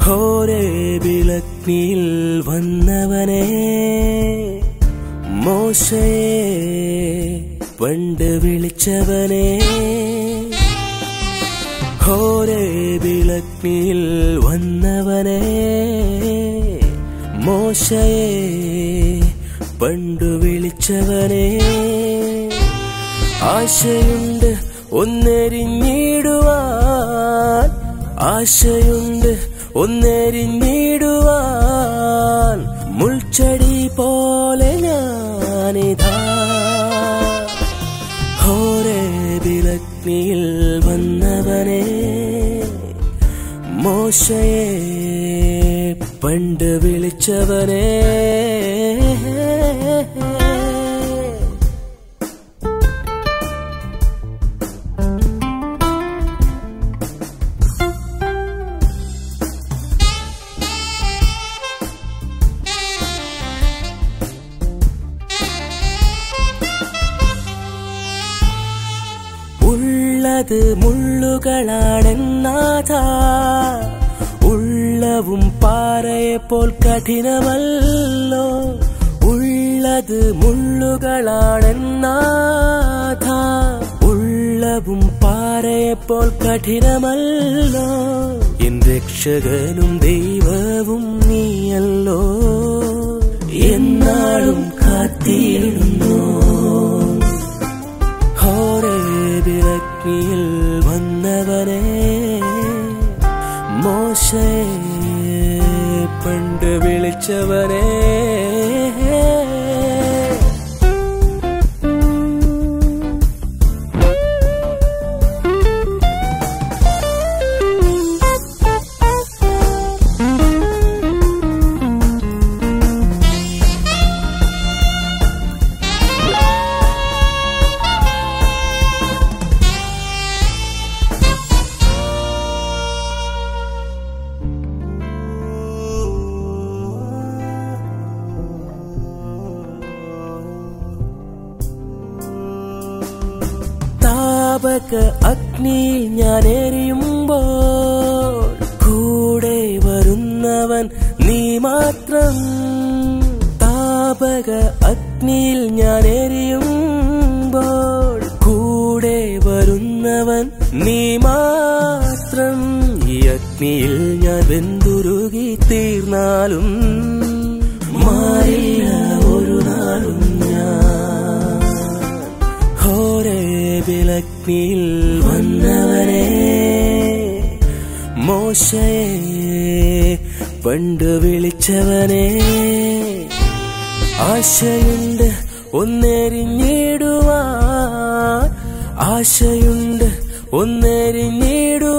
ഹോരേ വിളക്കിൽ വന്നവനെ മോശയെ പണ്ട് വിളിച്ചവനെ ഹോരേ വിളക്കിൽ വന്നവനെ മോശയെ പണ്ടു വിളിച്ചവനെ ആശയുണ്ട് ഒന്നെരിഞ്ഞിടുവാൻ ആശയുണ്ട് ഒന്നെരിഞ്ഞിടുവാൻ മുൾച്ചെടി പോലെ ഞാനിതാ ഹോരേ വിലഗ്നിയിൽ വന്നവനെ മോശയെ പണ്ട് വിളിച്ചവനെ ഉള്ളത് മുള്ളുകളാണെന്നാഥ ഉള്ളവും പാറയെപ്പോൾ കഠിനമല്ലോ ഉള്ളത് മുള്ളുകളാണെന്നാഥ ഉള്ളവും പാറയെപ്പോൾ കഠിനമല്ലോ എൻ രക്ഷകനും ദൈവവും നീയല്ലോ എന്നാളും കാത്തിടുന്നു ഹോരേ വിലഗ്നിയിൽ വന്നവനെ മോശയെ പണ്ട് വിളിച്ചവനെ താപക അഗ്നിയിൽ ഞാൻ എരിയുമ്പോൾ കൂടെ വരുന്നവൻ നീ മാത്രം താപക അഗ്നിയിൽ ഞാൻ എരിയുമ്പോൾ കൂടെ വരുന്നവൻ നീ മാത്രം ഈ അഗ്നിയിൽ ഞാൻ വെന്തുരുകി തീർന്നാലും മാറില്ല ഒരു നാളും ഞാൻ ഹോരേ വിലഗ്നിയിൽ വന്നവനെ മോശയെ പണ്ട് വിളിച്ചവനെ ആശയുണ്ട് ഒന്നെരിഞ്ഞിടുവാൻ ആശയുണ്ട്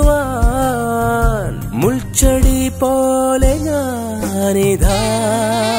ഒന്നെരിഞ്ഞിടുവാൻ മുൾച്ചെടി പോലെ ഞാനിതാ